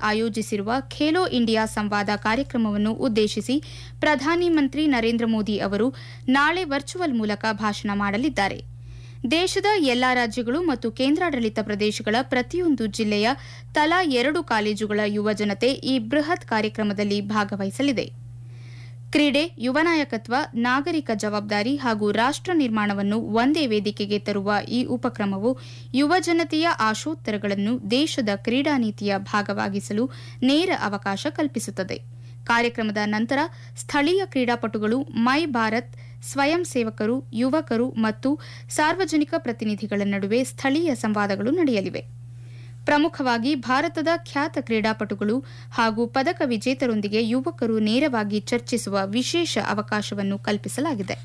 ಆಯೋಜಿಸಿರುವ ಖೇಲೋ ಇಂಡಿಯಾ ಸಂವಾದ ಕಾರ್ಯಕ್ರಮವನ್ನು ಉದ್ದೇಶಿಸಿ ಪ್ರಧಾನಿ ಮಂತ್ರಿ ನರೇಂದ್ರ ಮೋದಿ ಅವರು ನಾಳೆ ವರ್ಚುವಲ್ ಮೂಲಕ ಭಾಷಣ ಮಾಡಲಿದ್ದಾರೆ ದೇಶದ ಎಲ್ಲಾ ರಾಜ್ಯಗಳು ಮತ್ತು ಕೇಂದ್ರಾಡಳಿತ ಪ್ರದೇಶಗಳ ಪ್ರತಿಯೊಂದು ಜಿಲ್ಲೆಯ ತಲಾ ಎರಡು ಕಾಲೇಜುಗಳ ಯುವಜನತೆ ಈ ಬೃಹತ್ ಕಾರ್ಯಕ್ರಮದಲ್ಲಿ ಭಾಗವಹಿಸಲಿದೆ ಕ್ರೀಡೆ ಯುವ ನಾಯಕತ್ವ ನಾಗರಿಕ ಜವಾಬ್ದಾರಿ ಹಾಗೂ ರಾಷ್ಟ ನಿರ್ಮಾಣವನ್ನು ಒಂದೇ ವೇದಿಕೆಗೆ ತರುವ ಈ ಉಪಕ್ರಮವು ಯುವ ಜನತೆಯ ಆಶೋತ್ತರಗಳನ್ನು ದೇಶದ ಕ್ರೀಡಾ ನೀತಿಯ ಭಾಗವಾಗಿಸಲು ನೇರ ಅವಕಾಶ ಕಲ್ಪಿಸುತ್ತದೆ ಕಾರ್ಯಕ್ರಮದ ನಂತರ ಸ್ಥಳೀಯ ಕ್ರೀಡಾಪಟುಗಳು ಮೈ ಭಾರತ್ ಸ್ವಯಂ ಸೇವಕರು ಯುವಕರು ಮತ್ತು ಸಾರ್ವಜನಿಕ ಪ್ರತಿನಿಧಿಗಳ ನಡುವೆ ಸ್ಥಳೀಯ ಸಂವಾದಗಳು ನಡೆಯಲಿವೆ ಪ್ರಮುಖವಾಗಿ ಭಾರತದ ಖ್ಯಾತ ಕ್ರೀಡಾಪಟುಗಳು ಹಾಗೂ ಪದಕ ವಿಜೇತರೊಂದಿಗೆ ಯುವಕರು ನೇರವಾಗಿ ಚರ್ಚಿಸುವ ವಿಶೇಷ ಅವಕಾಶವನ್ನು ಕಲ್ಪಿಸಲಾಗಿದೆ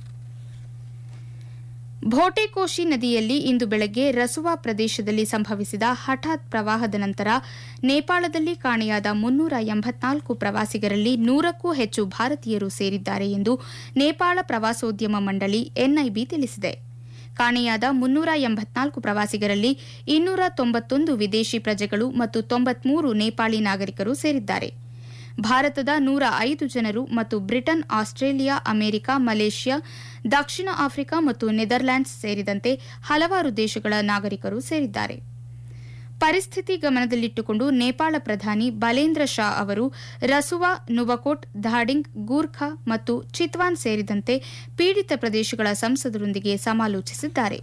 ಭೋಟೆಕೋಶಿ ನದಿಯಲ್ಲಿ ಇಂದು ಬೆಳಗ್ಗೆ ರಸುವಾ ಪ್ರದೇಶದಲ್ಲಿ ಸಂಭವಿಸಿದ ಹಠಾತ್ ಪ್ರವಾಹದ ನಂತರ ನೇಪಾಳದಲ್ಲಿ ಕಾಣೆಯಾದ ಮುನ್ನೂರ ಎಂಬತ್ನಾಲ್ಕು ಪ್ರವಾಸಿಗರಲ್ಲಿ ನೂರಕ್ಕೂ ಹೆಚ್ಚು ಭಾರತೀಯರು ಸೇರಿದ್ದಾರೆ ಎಂದು ನೇಪಾಳ ಪ್ರವಾಸೋದ್ಯಮ ಮಂಡಳಿ ಎನ್ಐಬಿ ತಿಳಿಸಿದೆ ಕಾಣೆಯಾದ ಮುನ್ನೂರ ಎಂಬತ್ನಾಲ್ಕು ಪ್ರವಾಸಿಗರಲ್ಲಿ ಇನ್ನೂರ ತೊಂಬತ್ತೊಂದು ವಿದೇಶಿ ಪ್ರಜೆಗಳು ಮತ್ತು ತೊಂಬತ್ಮೂರು ನೇಪಾಳಿ ನಾಗರಿಕರು ಸೇರಿದ್ದಾರೆ ಭಾರತದ ನೂರ ಐದು ಜನರು ಮತ್ತು ಬ್ರಿಟನ್ ಆಸ್ಟ್ರೇಲಿಯಾ ಅಮೆರಿಕ ಮಲೇಷ್ಯಾ ದಕ್ಷಿಣ ಆಫ್ರಿಕಾ ಮತ್ತು ನೆದರ್ಲ್ಯಾಂಡ್ಸ್ ಸೇರಿದಂತೆ ಹಲವಾರು ದೇಶಗಳ ನಾಗರಿಕರು ಸೇರಿದ್ದಾರೆ ಪರಿಸ್ಥಿತಿ ಗಮನದಲ್ಲಿಟ್ಟುಕೊಂಡು ನೇಪಾಳ ಪ್ರಧಾನಿ ಬಲೇಂದ್ರ ಶಾ ಅವರು ರಸುವಾ ನುವಕೋಟ್ ಧಾಡಿಂಗ್ ಗೂರ್ಖಾ ಮತ್ತು ಚಿತ್ವಾನ್ ಸೇರಿದಂತೆ ಪೀಡಿತ ಪ್ರದೇಶಗಳ ಸಂಸದರೊಂದಿಗೆ ಸಮಾಲೋಚಿಸಿದ್ದಾರೆ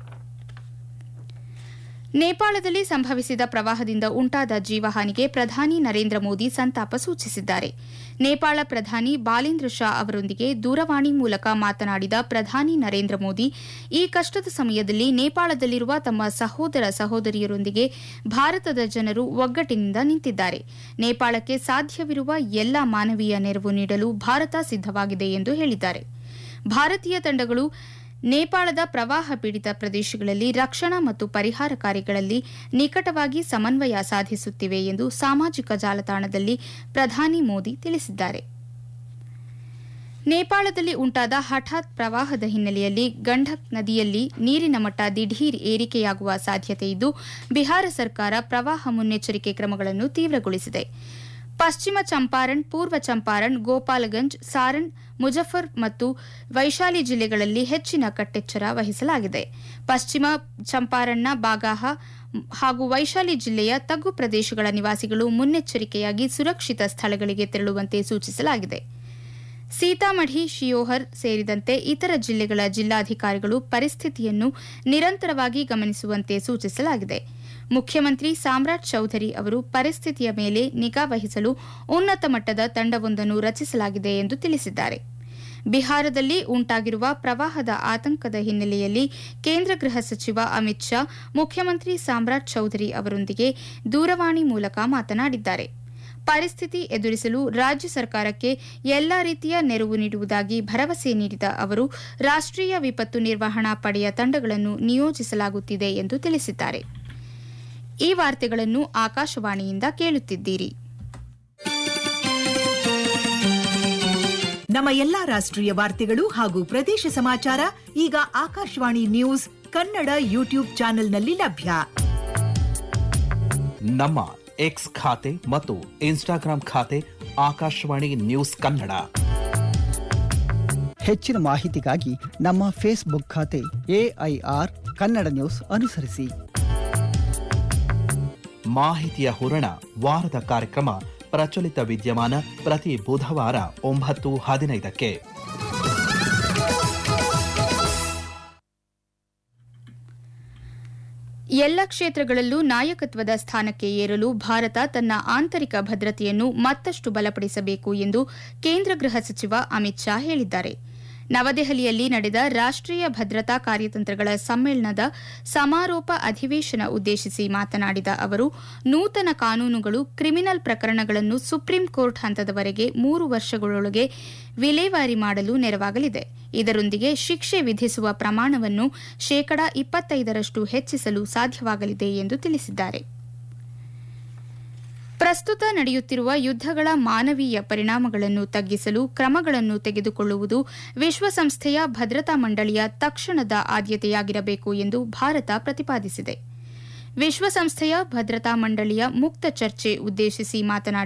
ನೇಪಾಳದಲ್ಲಿ ಸಂಭವಿಸಿದ ಪ್ರವಾಹದಿಂದ ಉಂಟಾದ ಜೀವಹಾನಿಗೆ ಪ್ರಧಾನಿ ನರೇಂದ್ರ ಮೋದಿ ಸಂತಾಪ ಸೂಚಿಸಿದ್ದಾರೆ ನೇಪಾಳ ಪ್ರಧಾನಿ ಬಾಲೇಂದ್ರ ಶಾ ಅವರೊಂದಿಗೆ ದೂರವಾಣಿ ಮೂಲಕ ಮಾತನಾಡಿದ ಪ್ರಧಾನಿ ನರೇಂದ್ರ ಮೋದಿ ಈ ಕಷ್ಟದ ಸಮಯದಲ್ಲಿ ನೇಪಾಳದಲ್ಲಿರುವ ತಮ್ಮ ಸಹೋದರ ಸಹೋದರಿಯರೊಂದಿಗೆ ಭಾರತದ ಜನರು ಒಗ್ಗಟ್ಟಿನಿಂದ ನಿಂತಿದ್ದಾರೆ ನೇಪಾಳಕ್ಕೆ ಸಾಧ್ಯವಿರುವ ಎಲ್ಲಾ ಮಾನವೀಯ ನೆರವು ನೀಡಲು ಭಾರತ ಸಿದ್ದವಾಗಿದೆ ಎಂದು ಹೇಳಿದ್ದಾರೆ ಭಾರತೀಯ ತಂಡಗಳು ನೇಪಾಳದ ಪ್ರವಾಹ ಪೀಡಿತ ಪ್ರದೇಶಗಳಲ್ಲಿ ರಕ್ಷಣಾ ಮತ್ತು ಪರಿಹಾರ ಕಾರ್ಯಗಳಲ್ಲಿ ನಿಕಟವಾಗಿ ಸಮನ್ವಯ ಸಾಧಿಸುತ್ತಿವೆ ಎಂದು ಸಾಮಾಜಿಕ ಜಾಲತಾಣದಲ್ಲಿ ಪ್ರಧಾನಿ ಮೋದಿ ತಿಳಿಸಿದ್ದಾರೆ ನೇಪಾಳದಲ್ಲಿ ಉಂಟಾದ ಹಠಾತ್ ಪ್ರವಾಹದ ಹಿನ್ನೆಲೆಯಲ್ಲಿ ಗಂಡಕ್ ನದಿಯಲ್ಲಿ ನೀರಿನ ಮಟ್ಟ ದಿಢೀರ್ ಏರಿಕೆಯಾಗುವ ಸಾಧ್ಯತೆಯಿದ್ದು ಬಿಹಾರ ಸರ್ಕಾರ ಪ್ರವಾಹ ಮುನ್ನೆಚ್ಚರಿಕೆ ಕ್ರಮಗಳನ್ನು ತೀವ್ರಗೊಳಿಸಿದೆ ಪಶ್ಚಿಮ ಚಂಪಾರಣ್ ಪೂರ್ವ ಚಂಪಾರಣ್ ಗೋಪಾಲಗಂಜ್ ಸಾರಣ್ ಮುಜಫರ್ ಮತ್ತು ವೈಶಾಲಿ ಜಿಲ್ಲೆಗಳಲ್ಲಿ ಹೆಚ್ಚಿನ ಕಟ್ಟೆಚ್ಚರ ವಹಿಸಲಾಗಿದೆ ಪಶ್ಚಿಮ ಚಂಪಾರಣ್ನ ಬಾಗಾಹ ಹಾಗೂ ವೈಶಾಲಿ ಜಿಲ್ಲೆಯ ತಗ್ಗು ಪ್ರದೇಶಗಳ ನಿವಾಸಿಗಳು ಮುನ್ನೆಚ್ಚರಿಕೆಯಾಗಿ ಸುರಕ್ಷಿತ ಸ್ಥಳಗಳಿಗೆ ತೆರಳುವಂತೆ ಸೂಚಿಸಲಾಗಿದೆ ಸೀತಾಮಢಿ ಶಿಯೋಹರ್ ಸೇರಿದಂತೆ ಇತರ ಜಿಲ್ಲೆಗಳ ಜಿಲ್ಲಾಧಿಕಾರಿಗಳು ಪರಿಸ್ಥಿತಿಯನ್ನು ನಿರಂತರವಾಗಿ ಗಮನಿಸುವಂತೆ ಸೂಚಿಸಲಾಗಿದೆ ಮುಖ್ಯಮಂತ್ರಿ ಸಾಮ್ರಾಟ್ ಚೌಧರಿ ಅವರು ಪರಿಸ್ಥಿತಿಯ ಮೇಲೆ ನಿಗಾ ವಹಿಸಲು ಉನ್ನತ ಮಟ್ಟದ ತಂಡವೊಂದನ್ನು ರಚಿಸಲಾಗಿದೆ ಎಂದು ತಿಳಿಸಿದ್ದಾರೆ ಬಿಹಾರದಲ್ಲಿ ಉಂಟಾಗಿರುವ ಪ್ರವಾಹದ ಆತಂಕದ ಹಿನ್ನೆಲೆಯಲ್ಲಿ ಕೇಂದ್ರ ಗೃಹ ಸಚಿವ ಅಮಿತ್ ಶಾ ಮುಖ್ಯಮಂತ್ರಿ ಸಾಮ್ರಾಟ್ ಚೌಧರಿ ಅವರೊಂದಿಗೆ ದೂರವಾಣಿ ಮೂಲಕ ಮಾತನಾಡಿದ್ದಾರೆ ಪರಿಸ್ಥಿತಿ ಎದುರಿಸಲು ರಾಜ್ಯ ಸರ್ಕಾರಕ್ಕೆ ಎಲ್ಲಾ ರೀತಿಯ ನೆರವು ನೀಡುವುದಾಗಿ ಭರವಸೆ ನೀಡಿದ ಅವರು ರಾಷ್ಟೀಯ ವಿಪತ್ತು ನಿರ್ವಹಣಾ ಪಡೆಯ ತಂಡಗಳನ್ನು ನಿಯೋಜಿಸಲಾಗುತ್ತಿದೆ ಎಂದು ತಿಳಿಸಿದ್ದಾರೆ ಈ ವಾರ್ತೆಗಳನ್ನು ಆಕಾಶವಾಣಿಯಿಂದ ಕೇಳುತ್ತಿದ್ದೀರಿ ನಮ್ಮ ಎಲ್ಲಾ ರಾಷ್ಟ್ರೀಯ ವಾರ್ತೆಗಳು ಹಾಗೂ ಪ್ರದೇಶ ಸಮಾಚಾರ ಈಗ ಆಕಾಶವಾಣಿ ನ್ಯೂಸ್ ಕನ್ನಡ ಯೂಟ್ಯೂಬ್ ಚಾನೆಲ್ನಲ್ಲಿ ಲಭ್ಯ ನಮ್ಮ ಎಕ್ಸ್ ಖಾತೆ ಮತ್ತು ಇನ್ಸ್ಟಾಗ್ರಾಂ ಖಾತೆ ಆಕಾಶವಾಣಿ ನ್ಯೂಸ್ ಕನ್ನಡ ಹೆಚ್ಚಿನ ಮಾಹಿತಿಗಾಗಿ ನಮ್ಮ ಫೇಸ್ಬುಕ್ ಖಾತೆ ಎಐಆರ್ ಕನ್ನಡ ನ್ಯೂಸ್ ಅನುಸರಿಸಿ ಮಾಹಿತಿಯ ಹೂರಣ ವಾರದ ಕಾರ್ಯಕ್ರಮ ಪ್ರಚಲಿತ ವಿದ್ಯಮಾನ ಪ್ರತಿ ಬುಧವಾರ ಒಂಬತ್ತು ಹದಿನೈದಕ್ಕೆ ಎಲ್ಲ ಕ್ಷೇತ್ರಗಳಲ್ಲೂ ನಾಯಕತ್ವದ ಸ್ಥಾನಕ್ಕೆ ಏರಲು ಭಾರತ ತನ್ನ ಆಂತರಿಕ ಭದ್ರತೆಯನ್ನು ಮತ್ತಷ್ಟು ಬಲಪಡಿಸಬೇಕು ಎಂದು ಕೇಂದ್ರ ಗೃಹ ಸಚಿವ ಅಮಿತ್ ಶಾ ಹೇಳಿದ್ದಾರೆ ನವದೆಹಲಿಯಲ್ಲಿ ನಡೆದ ರಾಷ್ಟೀಯ ಭದ್ರತಾ ಕಾರ್ಯತಂತ್ರಗಳ ಸಮ್ಮೇಳನದ ಸಮಾರೋಪ ಅಧಿವೇಶನ ಉದ್ದೇಶಿಸಿ ಮಾತನಾಡಿದ ಅವರು ನೂತನ ಕಾನೂನುಗಳು ಕ್ರಿಮಿನಲ್ ಪ್ರಕರಣಗಳನ್ನು ಸುಪ್ರೀಂ ಕೋರ್ಟ್ ಹಂತದವರೆಗೆ ಮೂರು ವರ್ಷಗಳೊಳಗೆ ವಿಲೇವಾರಿ ಮಾಡಲು ನೆರವಾಗಲಿದೆ ಇದರೊಂದಿಗೆ ಶಿಕ್ಷೆ ವಿಧಿಸುವ ಪ್ರಮಾಣವನ್ನು ಶೇಕಡಾ ಇಪ್ಪತ್ತೈದರಷ್ಟು ಹೆಚ್ಚಿಸಲು ಸಾಧ್ಯವಾಗಲಿದೆ ಎಂದು ತಿಳಿಸಿದ್ದಾರೆ ಪ್ರಸ್ತುತ ನಡೆಯುತ್ತಿರುವ ಯುದ್ದಗಳ ಮಾನವೀಯ ಪರಿಣಾಮಗಳನ್ನು ತಗ್ಗಿಸಲು ಕ್ರಮಗಳನ್ನು ತೆಗೆದುಕೊಳ್ಳುವುದು ವಿಶ್ವಸಂಸ್ಥೆಯ ಭದ್ರತಾ ಮಂಡಳಿಯ ತಕ್ಷಣದ ಆದ್ಯತೆಯಾಗಿರಬೇಕು ಎಂದು ಭಾರತ ಪ್ರತಿಪಾದಿಸಿದೆ ವಿಶ್ವಸಂಸ್ಥೆಯ ಭದ್ರತಾ ಮಂಡಳಿಯ ಮುಕ್ತ ಚರ್ಚೆ ಉದ್ದೇಶಿಸಿ ಮಾತನಾಡಿದ